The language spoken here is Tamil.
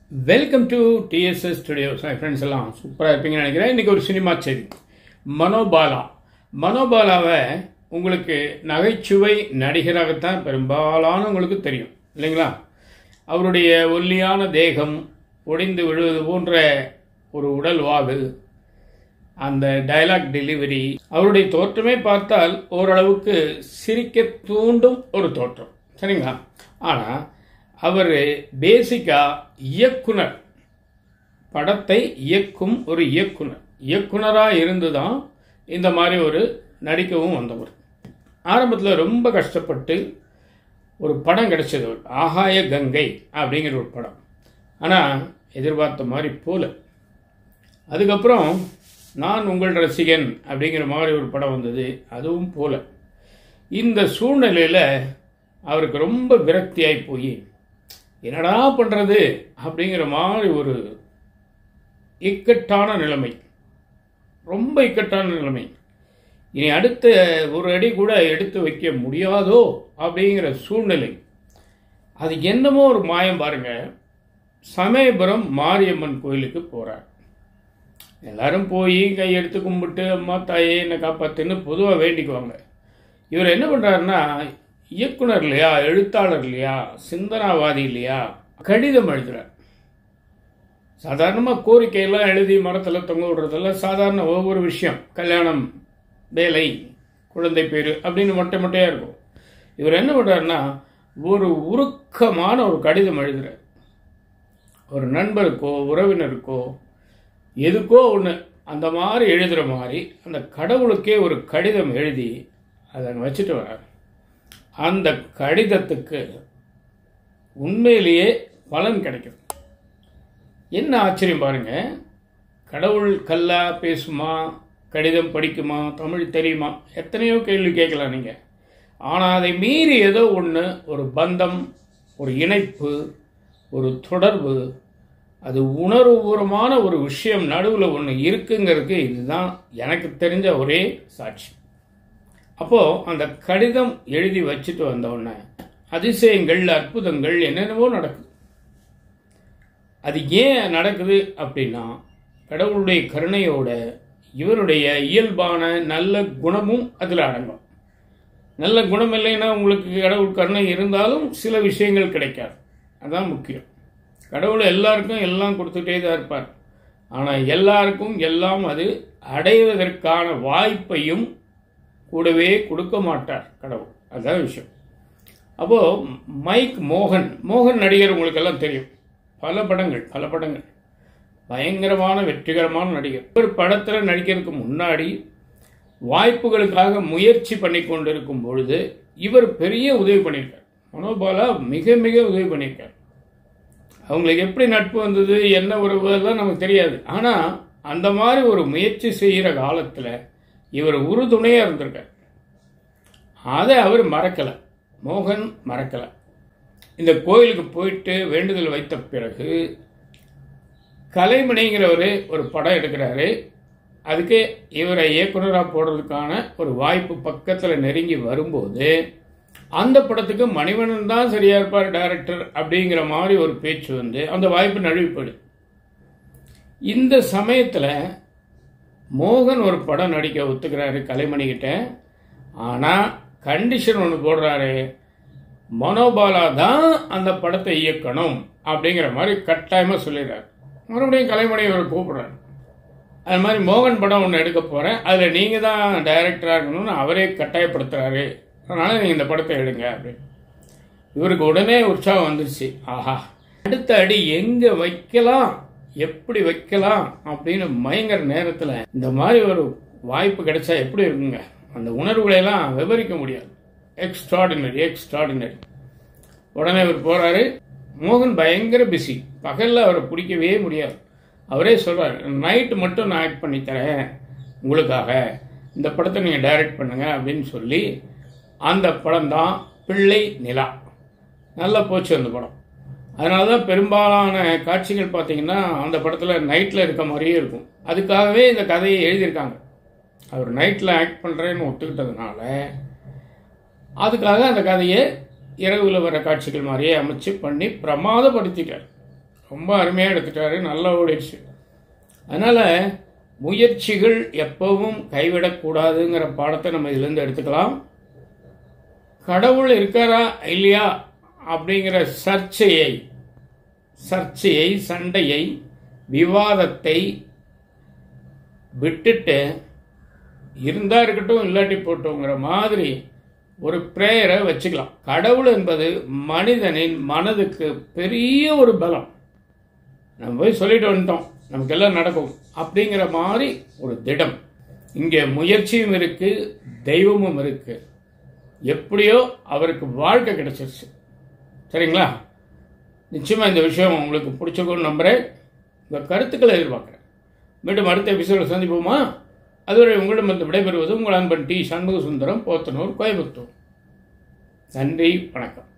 வெல்கம் டு டிஎஸ்எஸ் ஸ்டுடியோஸ் என் ஃப்ரெண்ட்ஸ் எல்லாம் சூப்பராக இருப்பீங்கன்னு நினைக்கிறேன் இன்றைக்கி ஒரு சினிமா செய்தி மனோபாலா மனோபாலாவை உங்களுக்கு நகைச்சுவை நடிகராகத்தான் பெரும்பாலான உங்களுக்கு தெரியும் இல்லைங்களா அவருடைய ஒல்லியான தேகம் ஒடிந்து விழுவது போன்ற ஒரு உடல் வாகு அந்த டயலாக் டெலிவரி அவருடைய தோற்றமே பார்த்தால் ஓரளவுக்கு சிரிக்க தூண்டும் ஒரு தோற்றம் சரிங்களா ஆனால் அவர் பேசிக்காக இயக்குனர் படத்தை இயக்கும் ஒரு இயக்குனர் இயக்குனராக இருந்து தான் இந்த மாதிரி ஒரு நடிக்கவும் வந்தவர் ஆரம்பத்தில் ரொம்ப கஷ்டப்பட்டு ஒரு படம் கிடைச்சது ஒரு ஆகாய கங்கை அப்படிங்கிற ஒரு படம் ஆனால் எதிர்பார்த்த மாதிரி போல அதுக்கப்புறம் நான் உங்கள் ரசிகன் அப்படிங்கிற மாதிரி ஒரு படம் வந்தது அதுவும் போல இந்த சூழ்நிலையில் அவருக்கு ரொம்ப விரக்தியாகி போய் என்னடா பண்ணுறது அப்படிங்கிற மாதிரி ஒரு இக்கட்டான நிலைமை ரொம்ப இக்கட்டான நிலைமை இனி அடுத்த ஒரு அடி கூட எடுத்து வைக்க முடியாதோ அப்படிங்கிற சூழ்நிலை அது என்னமோ ஒரு மாயம் பாருங்க சமயபுரம் மாரியம்மன் கோயிலுக்கு போகிறார் எல்லாரும் போய் கையெடுத்து கும்பிட்டு அம்மா தாயே என்னை காப்பாத்துன்னு பொதுவாக வேண்டிக்குவாங்க இவர் என்ன பண்ணுறாருன்னா இயக்குனர் இல்லையா எழுத்தாளர் இல்லையா சிந்தனாவாதி இல்லையா கடிதம் எழுதுறார் சாதாரணமாக கோரிக்கையெல்லாம் எழுதி மரத்தில் தொங்க விடுறதெல்லாம் சாதாரண ஒவ்வொரு விஷயம் கல்யாணம் வேலை குழந்தை பேர் அப்படின்னு மொட்டை மொட்டையாக இருக்கும் இவர் என்ன பண்ணுறாருன்னா ஒரு உருக்கமான ஒரு கடிதம் எழுதுறார் ஒரு நண்பருக்கோ உறவினருக்கோ எதுக்கோ ஒன்று அந்த மாதிரி எழுதுகிற மாதிரி அந்த கடவுளுக்கே ஒரு கடிதம் எழுதி அதை வச்சுட்டு வர்றார் அந்த கடிதத்துக்கு உண்மையிலேயே பலன் கிடைக்கும் என்ன ஆச்சரியம் பாருங்க கடவுள் கல்லா பேசுமா கடிதம் படிக்குமா தமிழ் தெரியுமா எத்தனையோ கேள்வி கேட்கலாம் நீங்கள் ஆனால் அதை மீறி ஏதோ ஒன்று ஒரு பந்தம் ஒரு இணைப்பு ஒரு தொடர்பு அது உணர்வுபூர்வமான ஒரு விஷயம் நடுவில் ஒன்று இருக்குங்கிறதுக்கு இதுதான் எனக்கு தெரிஞ்ச ஒரே சாட்சி அப்போது அந்த கடிதம் எழுதி வச்சுட்டு வந்தோடனே அதிசயங்கள் அற்புதங்கள் என்னென்னவோ நடக்குது அது ஏன் நடக்குது அப்படின்னா கடவுளுடைய கருணையோட இவருடைய இயல்பான நல்ல குணமும் அதில் அடங்கும் நல்ல குணம் இல்லைன்னா உங்களுக்கு கடவுள் கருணை இருந்தாலும் சில விஷயங்கள் கிடைக்காது அதான் முக்கியம் கடவுள் எல்லாருக்கும் எல்லாம் கொடுத்துட்டே தான் இருப்பார் ஆனால் எல்லாருக்கும் எல்லாம் அது அடைவதற்கான வாய்ப்பையும் கூடவே கொடுக்க மாட்டார் கடவுள் அதுதான் விஷயம் அப்போது மைக் மோகன் மோகன் நடிகர் உங்களுக்கு எல்லாம் தெரியும் பல படங்கள் பல படங்கள் பயங்கரமான வெற்றிகரமான நடிகர் ஒரு படத்தில் நடிக்கிறதுக்கு முன்னாடி வாய்ப்புகளுக்காக முயற்சி பண்ணி கொண்டிருக்கும் பொழுது இவர் பெரிய உதவி பண்ணியிருக்கார் மனோபாலா மிக மிக உதவி பண்ணியிருக்கார் அவங்களுக்கு எப்படி நட்பு வந்தது என்ன உறவு எல்லாம் நமக்கு தெரியாது ஆனால் அந்த மாதிரி ஒரு முயற்சி செய்கிற காலத்தில் இவர் உறுதுணையாக இருந்திருக்கார் அதை அவர் மறக்கலை மோகன் மறக்கலை இந்த கோயிலுக்கு போயிட்டு வேண்டுதல் வைத்த பிறகு கலைமணிங்கிறவர் ஒரு படம் எடுக்கிறாரு அதுக்கு இவரை இயக்குனராக போடுறதுக்கான ஒரு வாய்ப்பு பக்கத்தில் நெருங்கி வரும்போது அந்த படத்துக்கு மணிவண்ணன் தான் சரியா இருப்பார் டைரக்டர் அப்படிங்கிற மாதிரி ஒரு பேச்சு வந்து அந்த வாய்ப்பு நழுவி போயிடுது இந்த சமயத்தில் மோகன் ஒரு படம் நடிக்க ஒத்துக்கிறாரு கலைமணி கிட்ட ஆனால் கண்டிஷன் ஒன்று போடுறாரு மனோபாலா தான் அந்த படத்தை இயக்கணும் அப்படிங்கிற மாதிரி கட்டாயமாக சொல்லிடுறாரு மறுபடியும் கலைமணி இவர் கூப்பிடுறாரு அது மாதிரி மோகன் படம் ஒன்று எடுக்க போகிறேன் அதில் நீங்கள் தான் டைரக்டராக இருக்கணும்னு அவரே கட்டாயப்படுத்துகிறாரு அதனால் நீங்கள் இந்த படத்தை எடுங்க அப்படின்னு இவருக்கு உடனே உற்சாகம் வந்துருச்சு ஆஹா அடுத்த அடி எங்கே வைக்கலாம் எப்படி வைக்கலாம் அப்படின்னு மயங்கர நேரத்தில் இந்த மாதிரி ஒரு வாய்ப்பு கிடைச்சா எப்படி இருக்குங்க அந்த உணர்வுகளையெல்லாம் விவரிக்க முடியாது எக்ஸ்ட்ராடினரி எக்ஸ்ட்ராடினரி உடனே இவர் போகிறாரு மோகன் பயங்கர பிஸி பகலில் அவரை பிடிக்கவே முடியாது அவரே சொல்கிறார் நைட்டு மட்டும் நான் ஆக்ட் பண்ணி தரேன் உங்களுக்காக இந்த படத்தை நீங்கள் டைரக்ட் பண்ணுங்க அப்படின்னு சொல்லி அந்த படம் தான் பிள்ளை நிலா நல்லா போச்சு அந்த படம் அதனால தான் பெரும்பாலான காட்சிகள் பார்த்தீங்கன்னா அந்த படத்தில் நைட்டில் இருக்க மாதிரியே இருக்கும் அதுக்காகவே இந்த கதையை எழுதியிருக்காங்க அவர் நைட்டில் ஆக்ட் பண்ணுறேன்னு ஒத்துக்கிட்டதுனால அதுக்காக அந்த கதையை இரவுல வர காட்சிகள் மாதிரியே அமைச்சு பண்ணி பிரமாதப்படுத்திட்டார் ரொம்ப அருமையாக எடுத்துட்டாரு நல்லா ஓடிடுச்சு அதனால் முயற்சிகள் எப்பவும் கைவிடக்கூடாதுங்கிற பாடத்தை நம்ம இதுலேருந்து எடுத்துக்கலாம் கடவுள் இருக்காரா இல்லையா அப்படிங்கிற சர்ச்சையை சர்ச்சையை சண்டையை விவாதத்தை விட்டுட்டு இருந்தா இருக்கட்டும் இல்லாட்டி போட்டோங்கிற மாதிரி ஒரு பிரேயரை வச்சுக்கலாம் கடவுள் என்பது மனிதனின் மனதுக்கு பெரிய ஒரு பலம் நம்ம போய் சொல்லிட்டு வந்துட்டோம் நமக்கு எல்லாம் நடக்கும் அப்படிங்கிற மாதிரி ஒரு திடம் இங்கே முயற்சியும் இருக்கு தெய்வமும் இருக்கு எப்படியோ அவருக்கு வாழ்க்கை கிடைச்சிருச்சு சரிங்களா நிச்சயமாக இந்த விஷயம் உங்களுக்கு பிடிச்சிருக்கும்னு நம்புகிறேன் உங்கள் கருத்துக்களை எதிர்பார்க்குறேன் மீண்டும் அடுத்த எபிசோட சந்திப்போமா அதுவரை உங்களிடம் வந்து விடைபெறுவது உங்கள் அன்பன் டி சண்முக சுந்தரம் போத்தனூர் கோயம்புத்தூர் நன்றி வணக்கம்